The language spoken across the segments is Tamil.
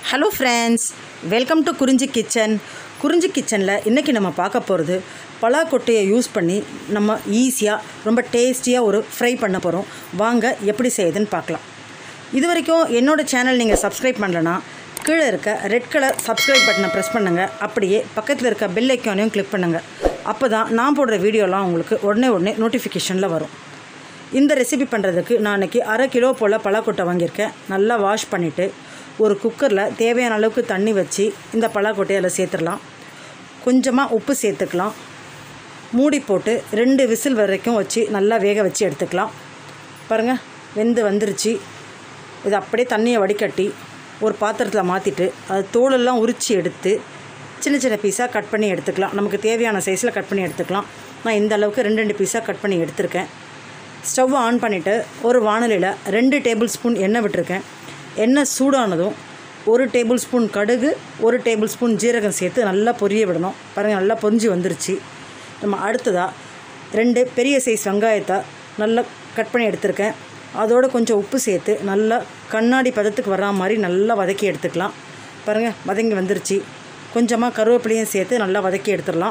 hello friends welcome to Kurinji kitchen Kurinji கிச்சனில் இன்றைக்கி நம்ம பார்க்க போகிறது பலாக்கொட்டையை யூஸ் பண்ணி நம்ம ஈஸியாக ரொம்ப டேஸ்டியாக ஒரு ஃப்ரை பண்ண போகிறோம் வாங்க எப்படி செய்யுதுன்னு பார்க்கலாம் இது வரைக்கும் என்னோடய சேனல் நீங்கள் சப்ஸ்கிரைப் பண்ணலனா கீழே இருக்க ரெட் கலர் சப்ஸ்கிரைப் பட்டனை ப்ரெஸ் பண்ணுங்கள் அப்படியே பக்கத்தில் இருக்க பெல் ஐக்கானையும் கிளிக் பண்ணுங்கள் அப்போ தான் நான் போடுற வீடியோலாம் உங்களுக்கு உடனே உடனே நோட்டிஃபிகேஷனில் வரும் இந்த ரெசிபி பண்ணுறதுக்கு நான் இன்றைக்கி அரை கிலோ போல் பலாக்கொட்டை வாங்கியிருக்கேன் நல்லா வாஷ் பண்ணிவிட்டு ஒரு குக்கரில் தேவையான அளவுக்கு தண்ணி வச்சு இந்த பலாக்கொட்டையை அதில் சேர்த்துடலாம் கொஞ்சமாக உப்பு சேர்த்துக்கலாம் மூடி போட்டு ரெண்டு விசில் வரைக்கும் வச்சு நல்லா வேக வச்சு எடுத்துக்கலாம் பாருங்கள் வெந்து வந்துருச்சு இது அப்படியே தண்ணியை வடிகட்டி ஒரு பாத்திரத்தில் மாற்றிட்டு அது தோலெல்லாம் உரித்து எடுத்து சின்ன சின்ன பீஸாக கட் பண்ணி எடுத்துக்கலாம் நமக்கு தேவையான சைஸில் கட் பண்ணி எடுத்துக்கலாம் நான் இந்த அளவுக்கு ரெண்டு ரெண்டு பீஸாக கட் பண்ணி எடுத்திருக்கேன் ஸ்டவ் ஆன் பண்ணிவிட்டு ஒரு வானலியில் ரெண்டு டேபிள் ஸ்பூன் எண்ணெய் விட்டுருக்கேன் எண்ணெய் சூடானதும் ஒரு டேபிள் ஸ்பூன் கடுகு ஒரு டேபிள் ஸ்பூன் ஜீரகம் சேர்த்து நல்லா பொரிய விடணும் பாருங்கள் நல்லா பொரிஞ்சு வந்துருச்சு நம்ம அடுத்ததாக ரெண்டு பெரிய சைஸ் வெங்காயத்தை நல்லா கட் பண்ணி எடுத்திருக்கேன் அதோடு கொஞ்சம் உப்பு சேர்த்து நல்லா கண்ணாடி பதத்துக்கு வரா மாதிரி நல்லா வதக்கி எடுத்துக்கலாம் பாருங்கள் வதங்கி வந்துருச்சு கொஞ்சமாக கருவேப்பிலையும் சேர்த்து நல்லா வதக்கி எடுத்துடலாம்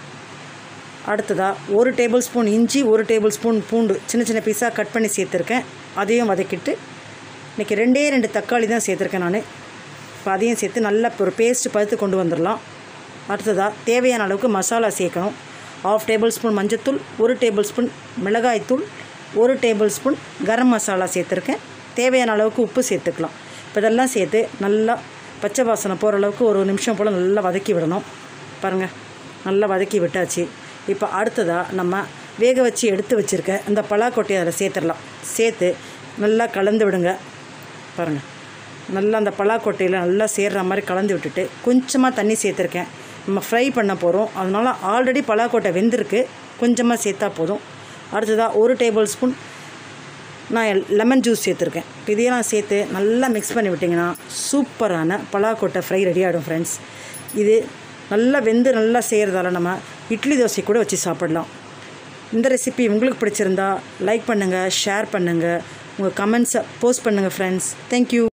அடுத்ததாக ஒரு டேபிள் ஸ்பூன் இஞ்சி ஒரு டேபிள் ஸ்பூன் பூண்டு சின்ன சின்ன பீஸாக கட் பண்ணி சேர்த்துருக்கேன் அதையும் வதக்கிட்டு இன்றைக்கி ரெண்டே ரெண்டு தக்காளி தான் சேர்த்துருக்கேன் நான் இப்போ அதையும் சேர்த்து நல்லா ஒரு பேஸ்ட் பழுத்து கொண்டு வந்துடலாம் அடுத்ததாக தேவையான அளவுக்கு மசாலா சேர்க்கணும் ஆஃப் டேபிள் ஸ்பூன் மஞ்சத்தூள் ஒரு டேபிள் ஸ்பூன் மிளகாய்த்தூள் ஒரு டேபிள் ஸ்பூன் கரம் மசாலா சேர்த்துருக்கேன் தேவையான அளவுக்கு உப்பு சேர்த்துக்கலாம் இப்போ இதெல்லாம் சேர்த்து நல்லா பச்சை வாசனை போகிற அளவுக்கு ஒரு நிமிஷம் போல் நல்லா வதக்கி விடணும் பாருங்கள் நல்லா வதக்கி விட்டாச்சு இப்போ அடுத்ததாக நம்ம வேக வச்சு எடுத்து வச்சுருக்க இந்த பலாக்கொட்டையை அதில் சேர்த்துடலாம் சேர்த்து நல்லா கலந்து விடுங்க பாருங்கள் நல்லா அந்த பலாக்கொட்டையில் நல்லா சேர்ற மாதிரி கலந்து விட்டுட்டு கொஞ்சமாக தண்ணி சேர்த்துருக்கேன் நம்ம ஃப்ரை பண்ண போகிறோம் அதனால் ஆல்ரெடி பலாக்கொட்டை வெந்திருக்கு கொஞ்சமாக சேர்த்தா போதும் அடுத்ததாக ஒரு டேபிள் ஸ்பூன் நான் லெமன் ஜூஸ் சேர்த்துருக்கேன் இப்போ இதையெல்லாம் சேர்த்து நல்லா மிக்ஸ் பண்ணி விட்டிங்கன்னா சூப்பரான பலாக்கொட்டை ஃப்ரை ரெடி ஆகிடும் ஃப்ரெண்ட்ஸ் இது நல்லா வெந்து நல்லா செய்கிறதால நம்ம இட்லி தோசை கூட வச்சு சாப்பிடலாம் இந்த ரெசிபி உங்களுக்கு பிடிச்சிருந்தா லைக் பண்ணுங்கள் ஷேர் பண்ணுங்கள் உங்கள் கமெண்ட்ஸை போஸ்ட் பண்ணுங்கள் ஃப்ரெண்ட்ஸ் தேங்க்யூ